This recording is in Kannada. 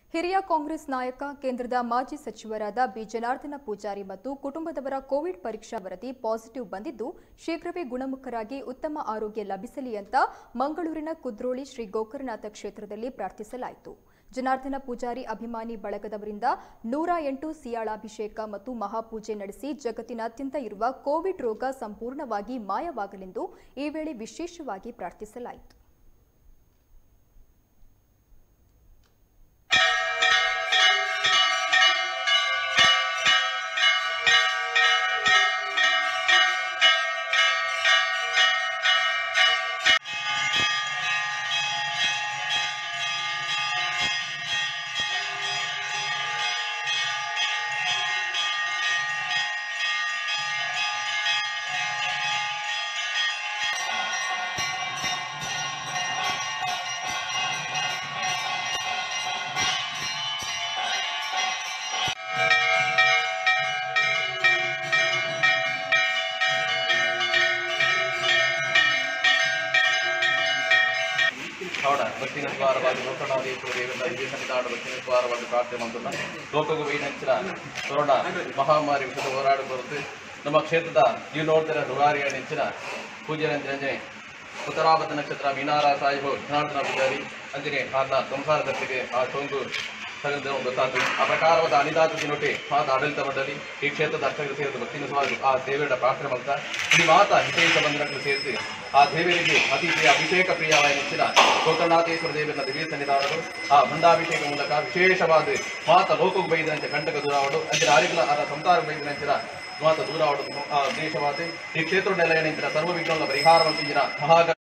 ಹಿರಿಯ ಕಾಂಗ್ರೆಸ್ ನಾಯಕ ಕೇಂದ್ರದ ಮಾಜಿ ಸಚಿವರಾದ ಬಿ ಜನಾರ್ದನ ಪೂಜಾರಿ ಮತ್ತು ಕುಟುಂಬದವರ ಕೋವಿಡ್ ಪರೀಕ್ಷಾ ವರದಿ ಪಾಸಿಟಿವ್ ಬಂದಿದ್ದು ಶೀಘ್ರವೇ ಗುಣಮುಖರಾಗಿ ಉತ್ತಮ ಆರೋಗ್ಯ ಲಭಿಸಲಿ ಅಂತ ಮಂಗಳೂರಿನ ಕುದ್ರೋಳಿ ಶ್ರೀ ಗೋಕರ್ಣನಾಥ ಕ್ಷೇತ್ರದಲ್ಲಿ ಪ್ರಾರ್ಥಿಸಲಾಯಿತು ಜನಾರ್ದನ ಪೂಜಾರಿ ಅಭಿಮಾನಿ ಬಳಗದವರಿಂದ ನೂರ ಎಂಟು ಸಿಯಾಳಾಭಿಷೇಕ ಮತ್ತು ಮಹಾಪೂಜೆ ನಡೆಸಿ ಜಗತ್ತಿನಾದ್ಯಂತ ಇರುವ ಕೋವಿಡ್ ರೋಗ ಸಂಪೂರ್ಣವಾಗಿ ಮಾಯವಾಗಲೆಂದು ಈ ವೇಳೆ ವಿಶೇಷವಾಗಿ ಪ್ರಾರ್ಥಿಸಲಾಯಿತು ಅವಡ ಭಕ್ತಿನ ದ್ವಾರವಾಗಿ ಲೋಕನಾಥೇಶ್ವರ ದೇವರ ದಿವ್ಯ ಸನ್ನಿಧಾನ ಭಕ್ತಿನ ದ್ವಾರವಾಗಿ ಪ್ರಾರ್ಥನೆ ಮಾಡ್ತುನ್ನ ಲೋಕಗೂ ಬೈನಂಚಿನ ಕೊರೋನಾ ಮಹಾಮಾರಿ ವಿಷಯದ ಹೋರಾಡ ಬರುತ್ತೆ ನಮ್ಮ ಕ್ಷೇತ್ರದ ನೀವು ನೋಡ್ತೀರ ನುರಾರಿಯ ನೆಂಚಿನ ಪೂಜ್ಯ ರಂಜನೆ ಉತ್ತರಾವತ ನಕ್ಷತ್ರ ಮೀನಾರ ಸಾಹಿಬು ಜನಾರ್ದನ ಪೂಜಾರಿ ಅಂಜನೆ ಆತ ಸಂಸಾರ ದತ್ತಿಗೆ ಆ ಸೋಂಕು ತಗದ ಗೊತ್ತಾಯ್ತು ಆ ಪ್ರಕಾರವಾದ ಅನಿದಾತ ದಿನೊಟ್ಟಿ ಮಾತ ಆಡಳಿತ ಮಂಡಳಿ ಈ ಕ್ಷೇತ್ರದ ಅಷ್ಟಕ್ಕೆ ಸೇರಿದ ಭಕ್ತಿನ ಸಲುವಾಗಿ ಆ ದೇವರ ಪ್ರಾರ್ಥನೆ ಮಾಡ್ತಾ ಈ ಮಾತ ಹಿತೈಷ ಬಂಧನಗಳು ಸೇರಿಸಿ ಆ ದೇವರಿಗೆ ಅತಿ ಪ್ರಿಯ ಅಭಿಷೇಕ ಪ್ರಿಯವಾದ ನೆಚ್ಚಿನ ಗೋಕರ್ಣನಾಥೇಶ್ವರ ದೇವರ ದಿವ್ಯ ಸನ್ನಿಧಾನರು ಆ ಭಂಡಾಭಿಷೇಕ ಮೂಲಕ ವಿಶೇಷವಾದ ಮಾತ ಲೋಕಕ್ಕೆ ಬೈದಂತೆ ಕಂಟಕ ದೂರಾವಡು ಅಂಚಿನ ಆರಿಗಳ ಅದರ ಸಂಸಾರ ಬೈದಂಚಿನ ಮಾತ ದೂರಾವಡು ಆ ದೇಶವಾದ ಈ ಕ್ಷೇತ್ರ ನೆಲೆಯ ನಿಂತಿನ ಸರ್ವ ವಿಘ್ನಗಳ ಪರಿಹಾರವಂತಿನ ಮಹಾಗ